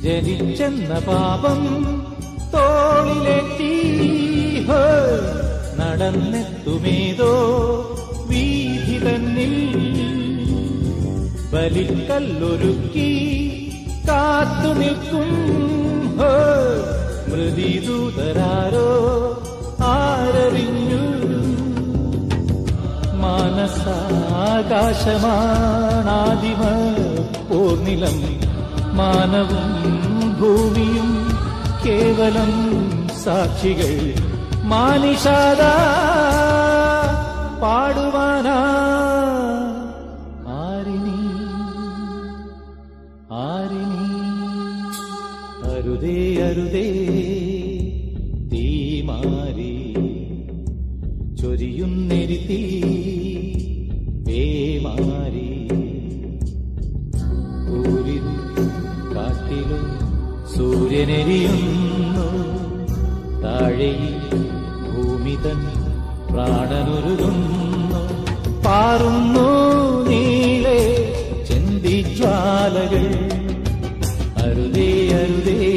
ജനിച്ചെന്ന പാപം തോളിലെത്തി ഹോ, നടന്നെത്തുമേതോ വീതി തന്നിൽ ബലിക്കല്ലൊരുക്കി കാത്തു നിൽക്കും ഹോ, മൃതിദൂതരാരോ ആരറിഞ്ഞു മാനസാകാശമാണാദിമ പൂർണിലം മാനവും ഭൂമിയും കേവലം സാക്ഷികൾ മാനിഷാദ പാടുവാനാ ആരിനി ആരിനി അരുതേ അരുതേ തീമാരി ചൊരിയുന്നെരുത്തി പേമാരി ഊരിലും കാട്ടിലും സൂര്യനെരിയുന്നു താഴെയിൽ ഭൂമി തൻ പ്രാണനുരുകുന്നു പാറുന്നു നീളെ ചെന്തിജ്വാലകൾ അരുതേ അരുതേ